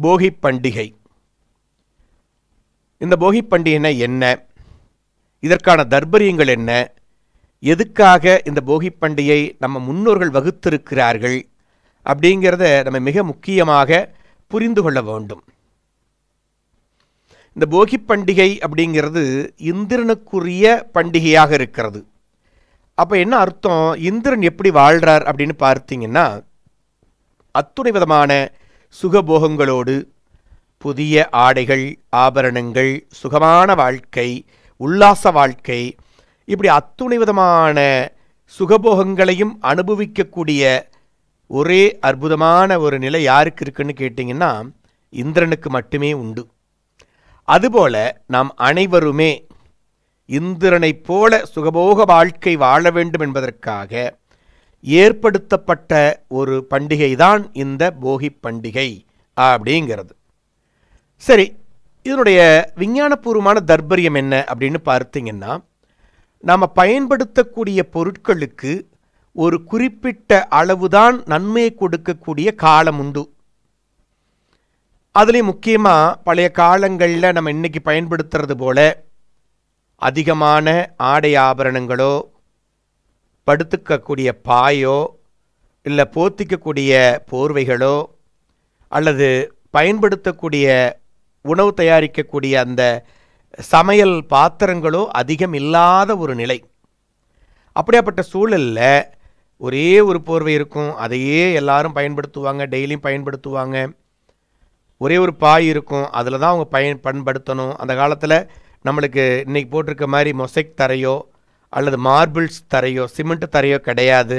போகி பண்டிகை இந்த போகி பண்டிகைனா என்ன இதற்கான தர்பரியங்கள் என்ன எதுக்காக இந்த போகி பண்டிகை நம்ம முன்னோர்கள் வகுத்திருக்கிறார்கள் அப்படிங்கிறத நம்ம மிக முக்கியமாக புரிந்து கொள்ள வேண்டும் இந்த போகி பண்டிகை அப்படிங்கிறது இந்திரனுக்குரிய பண்டிகையாக இருக்கிறது அப்போ என்ன அர்த்தம் இந்திரன் எப்படி வாழ்கிறார் அப்படின்னு பார்த்தீங்கன்னா அத்துணை விதமான சுகபோகங்களோடு புதிய ஆடைகள் ஆபரணங்கள் சுகமான வாழ்க்கை உல்லாச வாழ்க்கை இப்படி அத்துணை விதமான சுகபோகங்களையும் அனுபவிக்கக்கூடிய ஒரே அற்புதமான ஒரு நிலை யாருக்கு இருக்குன்னு கேட்டிங்கன்னா இந்திரனுக்கு மட்டுமே உண்டு அதுபோல நாம் அனைவருமே இந்திரனைப் போல சுகபோக வாழ்க்கை வாழ வேண்டும் என்பதற்காக ஏற்படுத்தப்பட்ட ஒரு பண்டிகை தான் இந்த போகி பண்டிகை அப்படிங்கிறது சரி இதனுடைய விஞ்ஞானபூர்வமான தர்பரியம் என்ன அப்படின்னு பார்த்தீங்கன்னா நாம் பயன்படுத்தக்கூடிய பொருட்களுக்கு ஒரு குறிப்பிட்ட அளவுதான் நன்மையை கொடுக்கக்கூடிய காலம் உண்டு அதுலேயும் முக்கியமாக பழைய காலங்களில் நம்ம இன்னைக்கு பயன்படுத்துறது போல அதிகமான ஆடை ஆபரணங்களோ படுத்துக்கக்கூடிய பாயோ இல்லை போத்திக்கக்கூடிய போர்வைகளோ அல்லது பயன்படுத்தக்கூடிய உணவு தயாரிக்கக்கூடிய அந்த சமையல் பாத்திரங்களோ அதிகம் இல்லாத ஒரு நிலை அப்படியாப்பட்ட சூழலில் ஒரே ஒரு போர்வை இருக்கும் அதையே எல்லாரும் பயன்படுத்துவாங்க டெய்லியும் பயன்படுத்துவாங்க ஒரே ஒரு பாய் இருக்கும் அதில் தான் அவங்க பயன் பயன்படுத்தணும் அந்த காலத்தில் நம்மளுக்கு இன்றைக்கி போட்டிருக்க மாதிரி மொசைக் தரையோ அல்லது மார்பிள்ஸ் தரையோ சிமெண்ட் தரையோ கிடையாது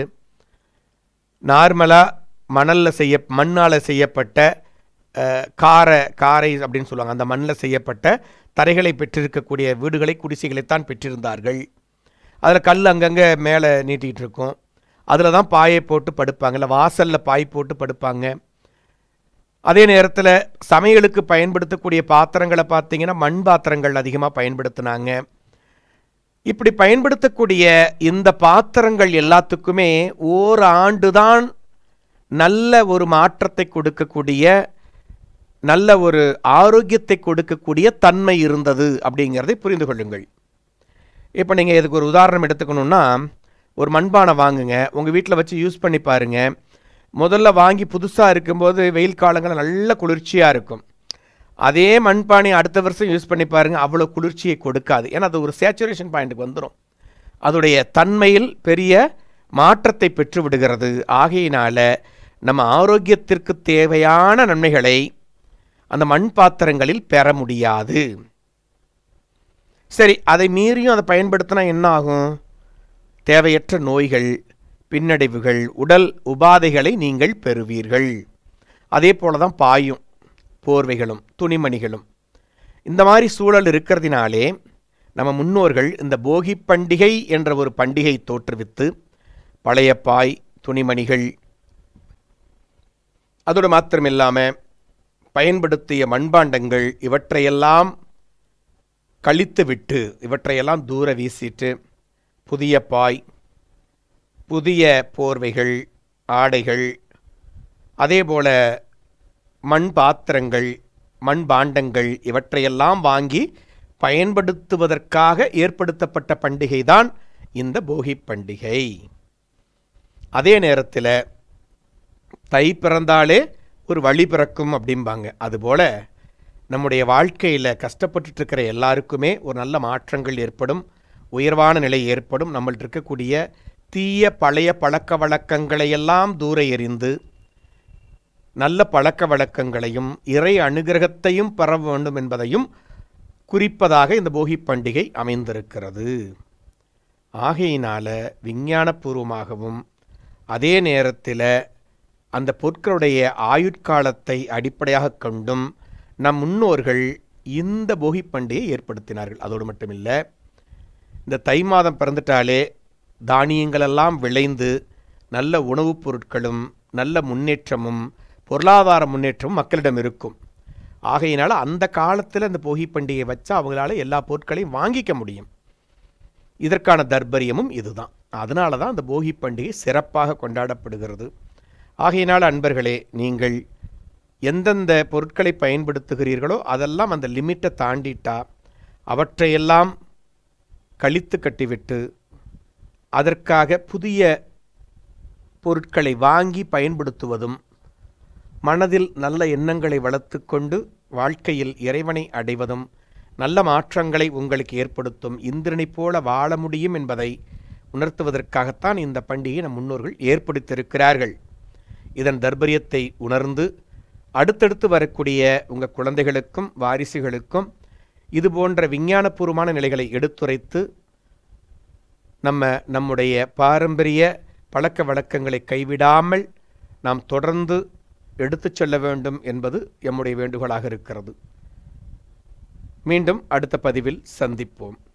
நார்மலாக மணலில் செய்ய மண்ணால் செய்யப்பட்ட அஹ், கார காரை அப்படின்னு சொல்லுவாங்க அந்த மண்ணில் செய்யப்பட்ட தரைகளை பெற்றிருக்கக்கூடிய வீடுகளை குடிசைகளைத்தான் பெற்றிருந்தார்கள் அதில் கல் அங்கங்கே மேலே நீட்டிகிட்டு இருக்கும் அதில் தான் பாயை போட்டு படுப்பாங்க இல்லை வாசலில் பாய் போட்டு படுப்பாங்க அதே நேரத்தில் சமையலுக்கு பயன்படுத்தக்கூடிய பாத்திரங்களை பார்த்தீங்கன்னா மண் பாத்திரங்கள் அதிகமாக பயன்படுத்தினாங்க இப்படி பயன்படுத்தக்கூடிய இந்த பாத்திரங்கள் எல்லாத்துக்குமே ஓராண்டு தான் நல்ல ஒரு மாற்றத்தை கொடுக்கக்கூடிய நல்ல ஒரு ஆரோக்கியத்தை கொடுக்கக்கூடிய தன்மை இருந்தது அப்படிங்கிறதை புரிந்து கொள்ளுங்கள் இப்போ நீங்கள் இதுக்கு ஒரு உதாரணம் எடுத்துக்கணுன்னா ஒரு மண்பானை வாங்குங்க உங்கள் வீட்டில் வச்சு யூஸ் பண்ணி பாருங்க முதல்ல வாங்கி புதுசாக இருக்கும்போது வெயில் காலங்களில் நல்ல குளிர்ச்சியாக இருக்கும் அதே மண்பானை அடுத்த வருஷம் யூஸ் பண்ணி பாருங்க அவ்வளோ குளிர்ச்சியை கொடுக்காது ஏன்னா அது ஒரு சேச்சுரேஷன் பாயிண்ட்டுக்கு வந்துடும் அதோடைய தன்மையில் பெரிய மாற்றத்தை பெற்று விடுகிறது ஆகையினால நம்ம ஆரோக்கியத்திற்கு தேவையான நன்மைகளை அந்த மண் பாத்திரங்களில் பெற முடியாது சரி அதை மீறியும் அதை பயன்படுத்தினா என்ன ஆகும் தேவையற்ற நோய்கள் பின்னடைவுகள் உடல் உபாதைகளை நீங்கள் பெறுவீர்கள் அதே போல தான் பாயும் போர்வைகளும் துணிமணிகளும் இந்த மாதிரி சூழல் இருக்கிறதினாலே நம்ம முன்னோர்கள் இந்த போகி பண்டிகை என்ற ஒரு பண்டிகை தோற்றுவித்து பழைய பாய் துணிமணிகள் அதோடு மாத்திரமில்லாமல் பயன்படுத்திய மண்பாண்டங்கள் இவற்றையெல்லாம் கழித்துவிட்டு இவற்றையெல்லாம் தூர வீசிட்டு புதிய பாய் புதிய போர்வைகள் ஆடைகள் அதேபோல மண் பாத்திரங்கள் மண் பாண்டங்கள் இவற்றையெல்லாம் வாங்கி பயன்படுத்துவதற்காக ஏற்படுத்தப்பட்ட பண்டிகை தான் இந்த போகி பண்டிகை அதே நேரத்தில் தை பிறந்தாலே ஒரு வழி பிறக்கும் அப்படிம்பாங்க அதுபோல் நம்முடைய வாழ்க்கையில் கஷ்டப்பட்டுட்டு இருக்கிற எல்லாருக்குமே ஒரு நல்ல மாற்றங்கள் ஏற்படும் உயர்வான நிலை ஏற்படும் நம்மள்ட்ட இருக்கக்கூடிய தீய பழைய பழக்க வழக்கங்களையெல்லாம் தூர எறிந்து நல்ல பழக்க வழக்கங்களையும் இறை அனுகிரகத்தையும் பெற வேண்டும் என்பதையும் குறிப்பதாக இந்த போகி பண்டிகை அமைந்திருக்கிறது ஆகையினால விஞ்ஞானபூர்வமாகவும் அதே நேரத்தில் அந்த பொருட்களுடைய ஆயுட்காலத்தை அடிப்படையாக கொண்டும் நம் முன்னோர்கள் இந்த போகி பண்டிகையை ஏற்படுத்தினார்கள் அதோடு மட்டுமில்லை இந்த தை மாதம் பிறந்துட்டாலே தானியங்களெல்லாம் விளைந்து நல்ல உணவுப் பொருட்களும் நல்ல முன்னேற்றமும் பொருளாதார முன்னேற்றமும் மக்களிடம் இருக்கும் ஆகையினால அந்த காலத்தில் அந்த போகி பண்டிகையை வச்சா அவங்களால எல்லா பொருட்களையும் வாங்கிக்க முடியும் இதற்கான தர்பரியமும் இதுதான் அதனால தான் அந்த போகி பண்டிகை சிறப்பாக கொண்டாடப்படுகிறது ஆகையினால் அன்பர்களே நீங்கள் எந்தெந்த பொருட்களை பயன்படுத்துகிறீர்களோ அதெல்லாம் அந்த லிமிட்டை தாண்டிட்டா அவற்றையெல்லாம் கழித்து கட்டிவிட்டு அதற்காக புதிய பொருட்களை வாங்கி பயன்படுத்துவதும் மனதில் நல்ல எண்ணங்களை வளர்த்து கொண்டு வாழ்க்கையில் இறைவனை அடைவதும் நல்ல மாற்றங்களை உங்களுக்கு ஏற்படுத்தும் இந்திரனைப் போல வாழ முடியும் என்பதை உணர்த்துவதற்காகத்தான் இந்த பண்டிகையை நம் முன்னோர்கள் ஏற்படுத்தியிருக்கிறார்கள் இதன் தர்பரியத்தை உணர்ந்து அடுத்தடுத்து வரக்கூடிய உங்கள் குழந்தைகளுக்கும் வாரிசுகளுக்கும் இது போன்ற விஞ்ஞானபூர்வமான நிலைகளை எடுத்துரைத்து நம்ம நம்முடைய பாரம்பரிய பழக்க வழக்கங்களை கைவிடாமல் நாம் தொடர்ந்து எடுத்துச் செல்ல வேண்டும் என்பது எம்முடைய வேண்டுகோளாக இருக்கிறது மீண்டும் அடுத்த பதிவில் சந்திப்போம்